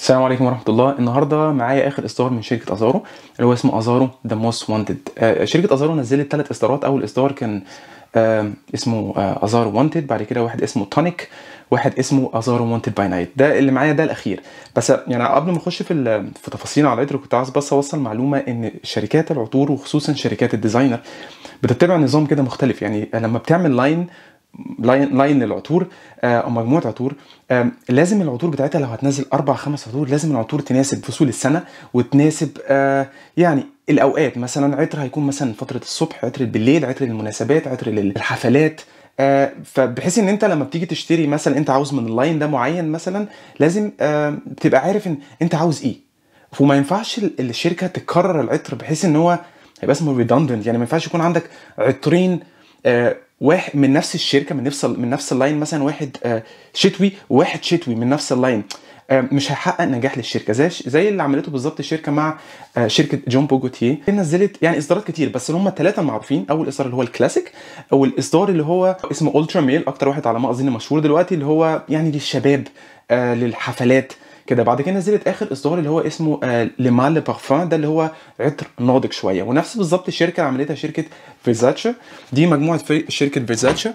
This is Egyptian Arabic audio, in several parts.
السلام عليكم ورحمة الله النهاردة معايا آخر إصدار من شركة أزارو اللي هو اسمه أزارو ذا موست وانتد شركة أزارو نزلت ثلاث إصدارات أول إصدار كان آه، اسمه آه، أزارو وانتد بعد كده واحد اسمه تونيك واحد اسمه أزارو وانتد باي نايت ده اللي معايا ده الأخير بس يعني قبل ما أخش في ال- في تفاصيل على العطر كنت عاوز بس أوصل معلومة إن شركات العطور وخصوصا شركات الديزاينر بتتبع نظام كده مختلف يعني لما بتعمل لاين لاين لاين للعطور آه، او مجموعه عطور آم، لازم العطور بتاعتها لو هتنزل اربع خمس عطور لازم العطور تناسب فصول السنه وتناسب آه، يعني الاوقات مثلا عطر هيكون مثلا فتره الصبح عطر بالليل عطر للمناسبات عطر للحفلات آه، فبحيث ان انت لما بتيجي تشتري مثلا انت عاوز من اللاين ده معين مثلا لازم آه، تبقى عارف ان انت عاوز ايه وما ينفعش ال- الشركه تكرر العطر بحيث ان هو هيبقى اسمه ريدندنت يعني ما ينفعش يكون عندك عطرين آه، واحد من نفس الشركه من نفس ال- من نفس اللاين مثلا واحد آه، شتوي وواحد شتوي من نفس اللاين آه، مش هيحقق نجاح للشركه زي زي اللي عملته بالظبط الشركه مع آه، شركه جون بوجوتيه نزلت يعني اصدارات كتير بس اللي هم الثلاثه المعروفين اول اصدار اللي هو الكلاسيك او الاصدار اللي هو اسمه الترا ميل اكتر واحد على ما اظن مشهور دلوقتي اللي هو يعني للشباب آه، للحفلات كده بعد كده نزلت اخر اصدار اللي هو اسمه آه لمال بارفان ده اللي هو عطر ناضج شويه ونفس بالظبط الشركه اللي عملتها شركه فيرزاتشا دي مجموعه في شركه فيرزاتشا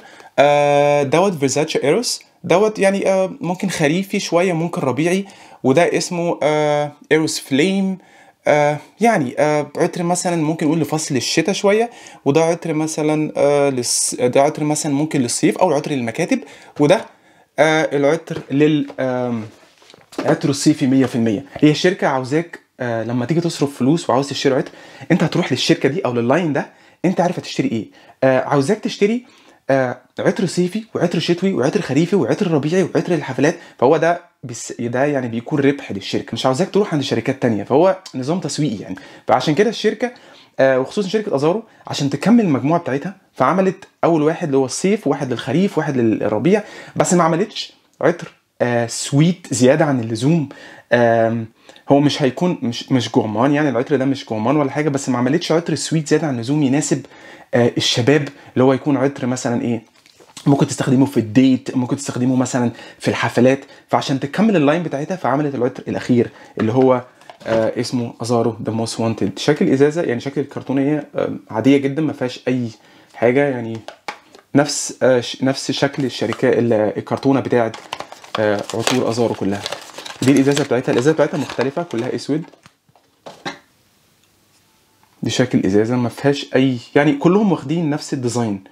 آه دوت فيرزاتشا ايروس دوت يعني آه ممكن خريفي شويه ممكن ربيعي وده اسمه آه ايروس فليم آه يعني آه عطر مثلا ممكن نقول لفصل الشتاء شويه وده عطر مثلا آه للص... ده عطر مثلا ممكن للصيف او العطر للمكاتب وده آه العطر لل آم، عطر الصيفي 100% هي الشركه عاوزاك آه لما تيجي تصرف فلوس وعاوز تشتري عطر انت هتروح للشركه دي او لللاين ده انت عارف هتشتري ايه آه عاوزاك تشتري آه عطر صيفي وعطر شتوي وعطر خريفي وعطر ربيعي وعطر الحفلات فهو ده بس ده يعني بيكون ربح للشركه مش عاوزاك تروح عند شركات تانية فهو نظام تسويقي يعني فعشان كده الشركه آه وخصوصا شركه ازارو عشان تكمل المجموعه بتاعتها فعملت اول واحد اللي هو الصيف واحد للخريف واحد للربيع بس ما عملتش عطر آه سويت زياده عن اللزوم آم، هو مش هيكون مش مش جورمان يعني العطر ده مش جورمان ولا حاجه بس ما عملتش عطر سويت زياده عن اللزوم يناسب آه الشباب اللي هو يكون عطر مثلا ايه ممكن تستخدمه في الديت ممكن تستخدمه مثلا في الحفلات فعشان تكمل اللاين بتاعتها فعملت العطر الاخير اللي هو آه اسمه ازارو ذا موست وانتد شكل الازازه يعني شكل الكرتونيه آه عاديه جدا ما فيهاش اي حاجه يعني نفس آه ش- نفس شكل الشركه ال- الكرتونه بتاعت آه عطور ازارو كلها دي الازازه بتاعتها الازازه بتاعتها مختلفه كلها اسود دي شكل الازازه ما فيهاش اي يعني كلهم واخدين نفس الديزاين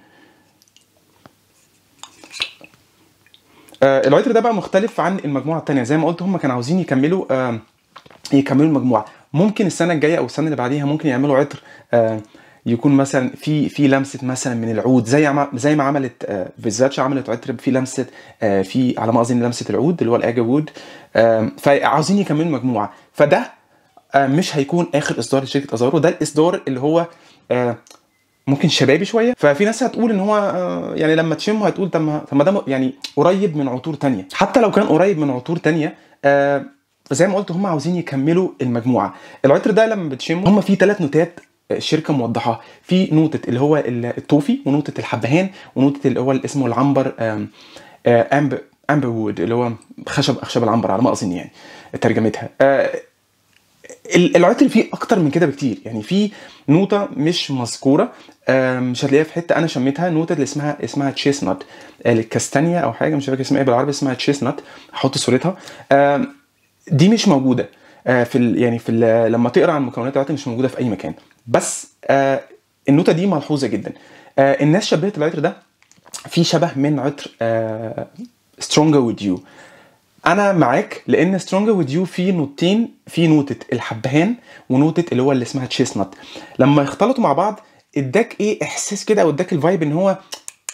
آه العطر ده بقى مختلف عن المجموعه التانية زي ما قلت هم كانوا عاوزين يكملوا آه يكملوا المجموعه ممكن السنه الجايه او السنه اللي بعديها ممكن يعملوا عطر آه يكون مثلا في في لمسه مثلا من العود زي عم زي ما عملت آه فيزاتشا عملت عطر في لمسه آه في على ما اظن لمسه العود اللي هو الاجا وود آه فعاوزين يكملوا المجموعه فده آه مش هيكون اخر اصدار لشركه ازارو ده الاصدار اللي هو آه ممكن شبابي شويه ففي ناس هتقول ان هو آه، يعني لما تشمه هتقول طب ما طب ما ده م- يعني قريب من عطور تانية حتى لو كان قريب من عطور تانية آه، زي ما قلت هم عاوزين يكملوا المجموعه العطر ده لما بتشمه هم في ثلاث نوتات آه، الشركه موضحاها في نوتة اللي هو ال- التوفي ونوتة الحبهان ونوتة اللي هو اللي اسمه العنبر آم، آه، امب امبر وود اللي هو خشب اخشاب العنبر على ما اظن يعني ترجمتها آه، ال- العطر فيه اكتر من كده بكتير يعني في نوتة مش مذكوره آم، مش هتلاقيها في حته انا شميتها نوتة اللي اسمها اسمها تشيس نوت الكاستانيا او حاجه مش فاكر اسمها ايه بالعربي اسمها تشيس نوت هحط صورتها آم، دي مش موجوده آه، في ال يعني في ال لما تقرا عن مكونات العطر مش موجوده في اي مكان بس آه، النوتة دي ملحوظه جدا آه، الناس شبهت العطر ده في شبه من عطر سترونجر وذ يو انا معاك لان سترونجر وذ يو في نوتين في نوتة الحبهان ونوتة اللي هو اللي اسمها تشيس نوت لما اختلطوا مع بعض اداك ايه احساس كده او اداك الفايب ان هو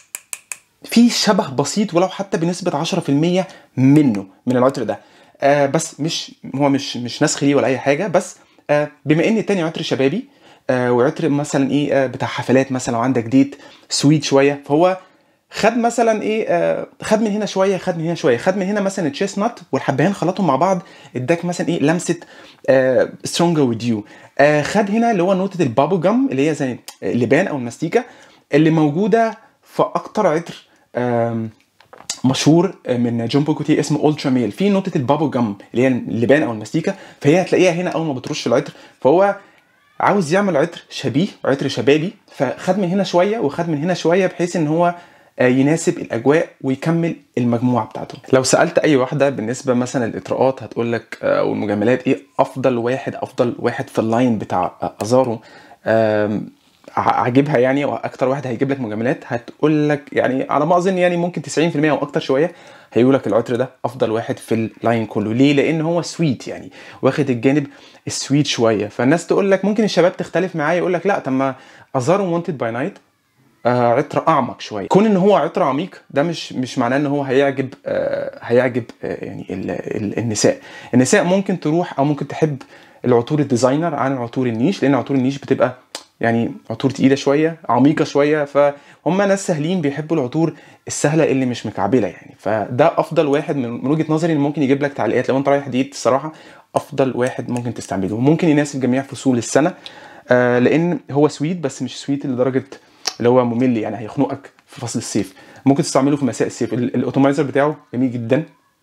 في شبه بسيط ولو حتى بنسبة 10% منه من العطر ده آه بس مش هو مش مش نسخ ليه ولا اي حاجة بس آه بما ان التاني عطر شبابي آه وعطر مثلا ايه آه بتاع حفلات مثلا لو عندك ديت سويت شوية فهو خد مثلا ايه آه خد من هنا شويه خد من هنا شويه خد من هنا مثلا التشيس نوت والحبهان خلطهم مع بعض اداك مثلا ايه لمسه آه سترونجر وذ يو آه خد هنا اللي هو نوتة البابل جام اللي هي زي اللبان او المستيكه اللي موجوده في اكتر عطر آم، مشهور من جون بوكوتي اسمه الترا ميل في نقطه البابل جام اللي هي اللبان او المستيكه فهي هتلاقيها هنا اول ما بترش العطر فهو عاوز يعمل عطر شبيه عطر شبابي فخد من هنا شويه وخد من هنا شويه بحيث ان هو آه، يناسب الاجواء ويكمل المجموعه بتاعته لو سالت اي واحده بالنسبه مثلا الاطراءات هتقول لك آه، او المجملات ايه افضل واحد افضل واحد في اللاين بتاع آه، ازارو آم، ع- عاجبها يعني واكتر واحد هيجيب لك مجاملات هتقول لك يعني على ما اظن يعني ممكن 90% او اكتر شويه هيقول لك العطر ده افضل واحد في اللاين كله ليه لان هو سويت يعني واخد الجانب السويت شويه فالناس تقول لك ممكن الشباب تختلف معايا يقول لك لا طب ما ازارو وانتد باي نايت آه عطر اعمق شويه كون ان هو عطر عميق ده مش مش معناه ان هو هيعجب آه هيعجب آه يعني ال ال النساء النساء ممكن تروح او ممكن تحب العطور الديزاينر عن العطور النيش لان عطور النيش بتبقى يعني عطور تقيله شويه عميقه شويه فهم ناس سهلين بيحبوا العطور السهله اللي مش مكعبله يعني فده افضل واحد من من وجهه نظري اللي ممكن يجيب لك تعليقات لو انت رايح ديت الصراحه افضل واحد ممكن تستعمله ممكن يناسب جميع فصول السنه آه لان هو سويت بس مش سويت لدرجه اللي هو ممل يعني هيخنقك في فصل الصيف ممكن تستعمله في مساء الصيف ال- الاوتومايزر بتاعه جميل جدا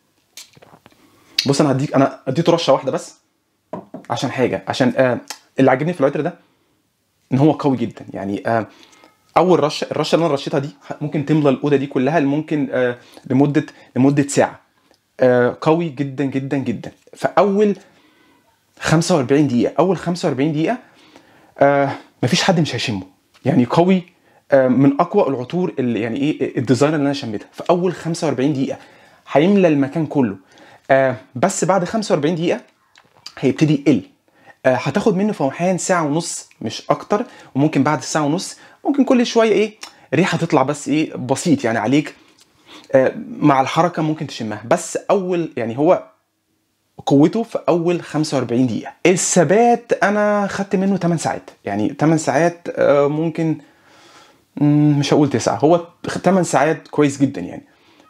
بص انا هديك انا اديته رشه واحده بس عشان حاجه عشان آه اللي عاجبني في العطر ده ان هو قوي جدا يعني آه اول رشه الرشه اللي انا رشيتها دي ممكن تملى الاوضه دي كلها ممكن آه لمده لمده ساعه آه قوي جدا جدا جدا فاول 45 دقيقه اول 45 دقيقه آه مفيش حد مش هيشمه يعني قوي آه من اقوى العطور اللي يعني ايه الديزاين اللي انا شميتها في اول 45 دقيقه هيملى المكان كله آه بس بعد 45 دقيقه هيبتدي يقل آه، هتاخد منه فوحان ساعة ونص مش أكتر وممكن بعد الساعة ونص ممكن كل شوية إيه ريحة تطلع بس إيه بسيط يعني عليك آه، مع الحركة ممكن تشمها بس أول يعني هو قوته في أول 45 دقيقة الثبات أنا خدت منه 8 ساعات يعني 8 ساعات آه، ممكن مم، مش هقول 9 هو 8 ساعات كويس جدا يعني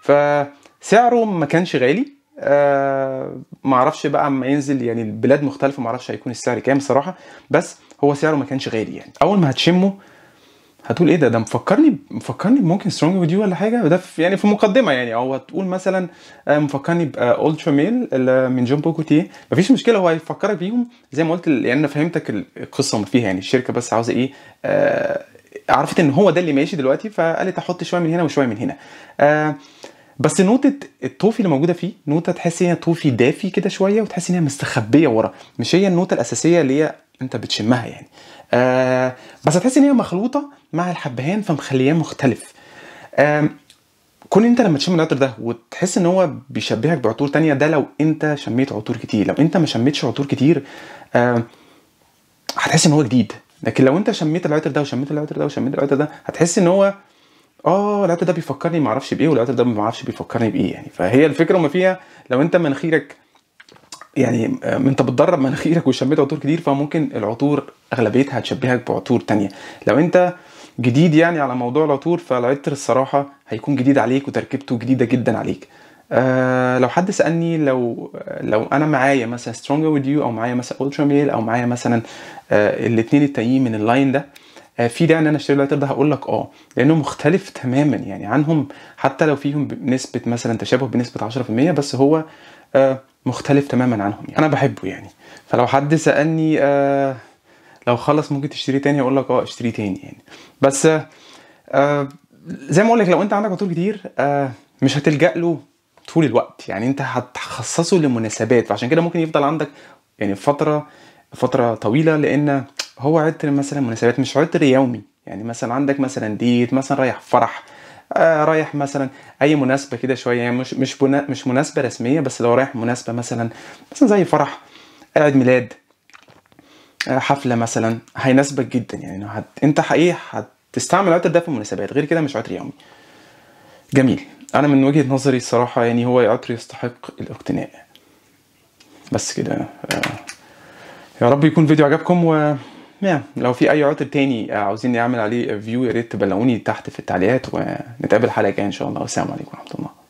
فسعره ما كانش غالي آه ما اعرفش بقى اما ينزل يعني البلاد مختلفه ما اعرفش هيكون السعر كام صراحه بس هو سعره ما كانش غالي يعني اول ما هتشمه هتقول ايه ده ده مفكرني مفكرني ممكن سترونج ويز يو ولا حاجه ده في يعني في مقدمه يعني او هتقول مثلا آه، مفكرني بالترا ميل ال- من جون بوكوتيه مفيش مشكله هو هيفكرك بيهم زي ما قلت ال- يعني انا فهمتك ال- القصه ما فيها يعني الشركه بس عاوزه ايه آه عرفت ان هو ده اللي ماشي دلوقتي فقالت احط شويه من هنا وشويه من هنا آه بس نوتة التوفي اللي موجوده فيه نوتة تحس ان هي توفي دافي كده شويه وتحس ان هي مستخبيه ورا مش هي النوتة الاساسيه اللي هي انت بتشمها يعني آه بس هتحس ان هي مخلوطه مع الحبهان فمخلياه مختلف آه كون انت لما تشم العطر ده وتحس ان هو بيشبهك بعطور تانية ده لو انت شميت عطور كتير لو انت ما شميتش عطور كتير آه هتحس ان هو جديد لكن لو انت شميت العطر ده وشميت العطر ده وشميت العطر ده هتحس ان هو اه العطر ده بيفكرني ما اعرفش بايه والعطر ده ما اعرفش بيفكرني بايه يعني فهي الفكره وما فيها لو انت مناخيرك يعني آه، انت بتدرب مناخيرك وشميت عطور كتير فممكن العطور اغلبيتها هتشبهك بعطور تانية لو انت جديد يعني على موضوع العطور فالعطر الصراحه هيكون جديد عليك وتركيبته جديده جدا عليك آه لو حد سالني لو لو انا معايا مثلا سترونجر وذ يو او معايا مثلا الترا ميل او معايا مثلا آه الاثنين التانيين من اللاين ده آه في داعي ان انا اشتري العطر ده هقول لك اه لانه مختلف تماما يعني عنهم حتى لو فيهم بنسبه مثلا تشابه بنسبه 10% بس هو آه مختلف تماما عنهم يعني انا بحبه يعني فلو حد سالني آه لو خلص ممكن تشتري تاني اقول لك اه اشتري تاني يعني بس آه آه زي ما اقول لك لو انت عندك عطور كتير آه مش هتلجا له طول الوقت يعني انت هتخصصه لمناسبات فعشان كده ممكن يفضل عندك يعني فتره فتره طويله لان هو عطر مثلا مناسبات مش عطر يومي يعني مثلا عندك مثلا ديت مثلا رايح فرح آه رايح مثلا اي مناسبه كده شويه يعني مش مش بنا مش مناسبه رسميه بس لو رايح مناسبه مثلا مثلا زي فرح عيد ميلاد آه، حفله مثلا هيناسبك جدا يعني هت... انت حقيقي هتستعمل العطر ده في المناسبات غير كده مش عطر يومي جميل انا من وجهه نظري الصراحه يعني هو عطر يستحق الاقتناء بس كده آه، يا رب يكون فيديو عجبكم و يا لو في اي عطر تاني آه، عاوزين نعمل عليه فيو يا ريت تبلغوني تحت في التعليقات ونتقابل الحلقه الجايه ان شاء الله والسلام عليكم ورحمه الله